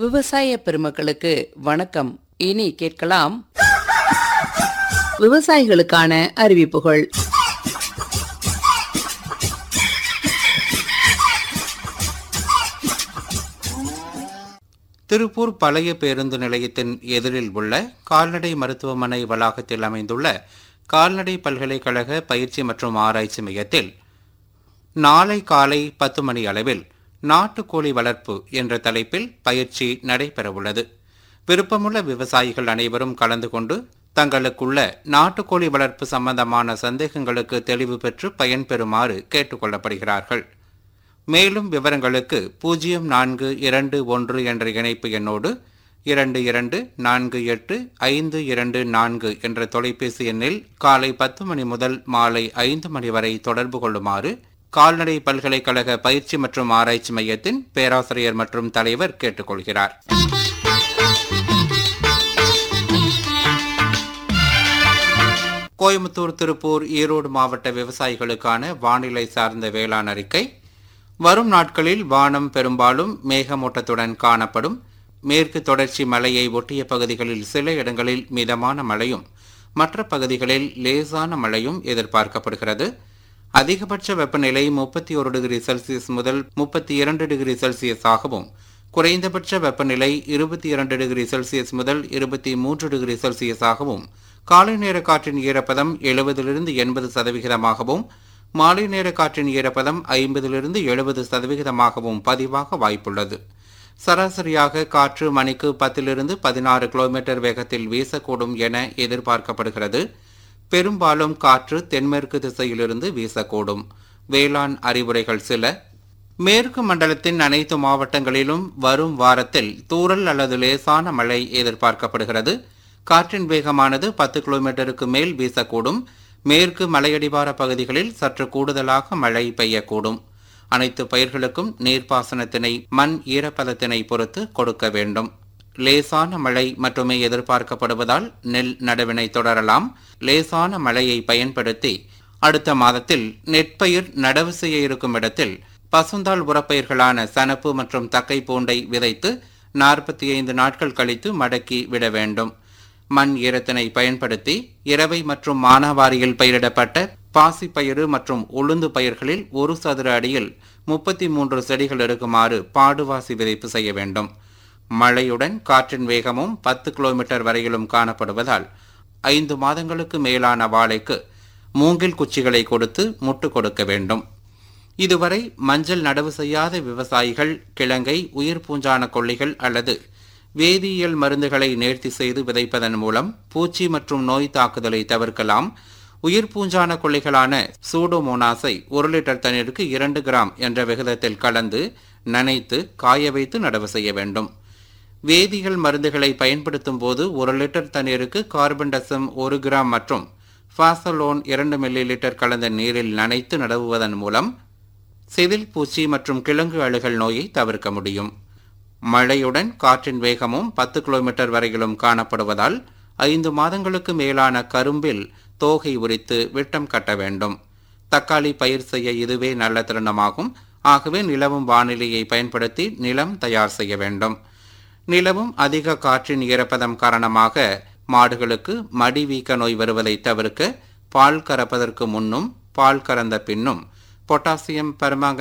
விவசாய பெருமக்களுக்கு வணக்கம் இனி கேட்கலாம் விவசாயிகளுக்கான அறிவிப்புகள் திருப்பூர் பழைய பேருந்து நிலையத்தின் எதிரில் உள்ள கால்நடை மருத்துவமனை வளாகத்தில் அமைந்துள்ள கால்நடை பல்கலைக்கழக பயிற்சி மற்றும் ஆராய்ச்சி மையத்தில் நாளை காலை பத்து மணி அளவில் நாட்டுக்கோழி வளர்ப்பு என்ற தலைப்பில் பயிற்சி நடைபெறவுள்ளது விருப்பமுள்ள விவசாயிகள் அனைவரும் கலந்து கொண்டு தங்களுக்குள்ள நாட்டுக்கோழி வளர்ப்பு சம்பந்தமான சந்தேகங்களுக்கு தெளிவு பெற்று பயன்பெறுமாறு கேட்டுக்கொள்ளப்படுகிறார்கள் மேலும் விவரங்களுக்கு பூஜ்ஜியம் நான்கு இரண்டு ஒன்று என்ற இணைப்பு எண்ணோடு இரண்டு இரண்டு நான்கு எட்டு ஐந்து இரண்டு நான்கு என்ற தொலைபேசி எண்ணில் காலை பத்து மணி முதல் மாலை ஐந்து மணி வரை தொடர்பு கொள்ளுமாறு கால்நடை பல்கலைக்கழக பயிற்சி மற்றும் ஆராய்ச்சி மையத்தின் பேராசிரியர் மற்றும் தலைவர் கேட்டுக்கொள்கிறார் கோயம்புத்தூர் திருப்பூர் ஈரோடு மாவட்ட விவசாயிகளுக்கான வானிலை சார்ந்த வேளாண் அறிக்கை வரும் நாட்களில் வானம் பெரும்பாலும் மேகமூட்டத்துடன் காணப்படும் மேற்கு தொடர்ச்சி மலையை ஒட்டிய பகுதிகளில் சில இடங்களில் மிதமான மழையும் மற்ற பகுதிகளில் லேசான மழையும் எதிர்பார்க்கப்படுகிறது அதிகபட்ச வெப்பநிலை முப்பத்தி ஒரு டிகிரி செல்சியஸ் முதல் முப்பத்தி இரண்டு டிகிரி செல்சியஸ் ஆகவும் குறைந்தபட்ச வெப்பநிலை இருபத்தி இரண்டு டிகிரி செல்சியஸ் முதல் இருபத்தி மூன்று டிகிரி செல்சியஸ் ஆகவும் காலை நேர காற்றின் ஈரப்பதம் எழுபதிலிருந்து எண்பது சதவிகிதமாகவும் மாலை நேர காற்றின் ஈரப்பதம் ஐம்பதிலிருந்து எழுபது சதவிகிதமாகவும் பதிவாக வாய்ப்புள்ளது சராசரியாக காற்று மணிக்கு பத்திலிருந்து பதினாறு கிலோமீட்டர் வேகத்தில் வீசக்கூடும் என எதிர்பார்க்கப்படுகிறது பெரும்பாலும் காற்று தென்மேற்கு திசையிலிருந்து வீசக்கூடும் வேளாண் அறிவுரைகள் சில மேற்கு மண்டலத்தின் அனைத்து மாவட்டங்களிலும் வரும் வாரத்தில் தூறல் அல்லது லேசான மழை எதிர்பார்க்கப்படுகிறது காற்றின் வேகமானது பத்து கிலோமீட்டருக்கு மேல் வீசக்கூடும் மேற்கு மலையடிவார பகுதிகளில் சற்று கூடுதலாக மழை பெய்யக்கூடும் அனைத்து பயிர்களுக்கும் நீர்ப்பாசனத்தினை மண் ஈரப்பதத்தினை பொறுத்து கொடுக்க வேண்டும் லேசான மழை மட்டுமே எதிர்பார்க்கப்படுவதால் நெல் நடவினை தொடரலாம் லேசான மழையை பயன்படுத்தி அடுத்த மாதத்தில் நெற்பயிர் நடவு செய்ய இருக்கும் இடத்தில் பசுந்தாள் உரப்பயிர்களான சனப்பு மற்றும் தக்கை பூண்டை விதைத்து நாற்பத்தி ஐந்து நாட்கள் கழித்து மடக்கி விட வேண்டும் மண் ஈரத்தினை பயன்படுத்தி இரவை மற்றும் மானாவாரியில் பயிரிடப்பட்ட பாசிப்பயிறு மற்றும் உளுந்து பயிர்களில் ஒரு சதுர அடியில் முப்பத்தி மூன்று செடிகள் இருக்குமாறு பாடுவாசி விதைப்பு செய்ய வேண்டும் மழையுடன் காற்றின் வேகமும் பத்து கிலோமீட்டர் வரையிலும் காணப்படுவதால் ஐந்து மாதங்களுக்கு மேலான வாழைக்கு மூங்கில் குச்சிகளை கொடுத்து முட்டு கொடுக்க வேண்டும் இதுவரை மஞ்சள் நடவு செய்யாத விவசாயிகள் கிழங்கை உயிர் பூஞ்சான கொல்லிகள் அல்லது வேதியியல் மருந்துகளை நேர்த்தி செய்து விதைப்பதன் மூலம் பூச்சி மற்றும் நோய் தாக்குதலை தவிர்க்கலாம் உயிர் பூஞ்சான கொல்லிகளான சூடோமோனாஸை ஒரு லிட்டர் தண்ணீருக்கு இரண்டு கிராம் என்ற விகிதத்தில் கலந்து நனைத்து காய வைத்து நடவு செய்ய வேண்டும் வேதியியல் மருந்துகளை பயன்படுத்தும் போது ஒரு லிட்டர் தண்ணீருக்கு கார்பன் டசம் ஒரு கிராம் மற்றும் ஃபாசலோன் இரண்டு மில்லி லிட்டர் கலந்த நீரில் நனைத்து நடவுவதன் மூலம் செதில் பூச்சி மற்றும் கிழங்கு அழுகல் நோயை தவிர்க்க முடியும் மழையுடன் காற்றின் வேகமும் பத்து கிலோமீட்டர் வரையிலும் காணப்படுவதால் ஐந்து மாதங்களுக்கு மேலான கரும்பில் தோகை உரித்து விட்டம் கட்ட வேண்டும் தக்காளி பயிர் செய்ய இதுவே நல்ல தருணமாகும் ஆகவே நிலவும் வானிலையை பயன்படுத்தி நிலம் தயார் செய்ய வேண்டும் நிலவும் அதிக காற்றின் ஈரப்பதம் காரணமாக மாடுகளுக்கு மடி வீக்க நோய் வருவதை தவிர்க்க பால் கறப்பதற்கு முன்னும் பால் கறந்த பின்னும் பொட்டாசியம் பெர்மாங்க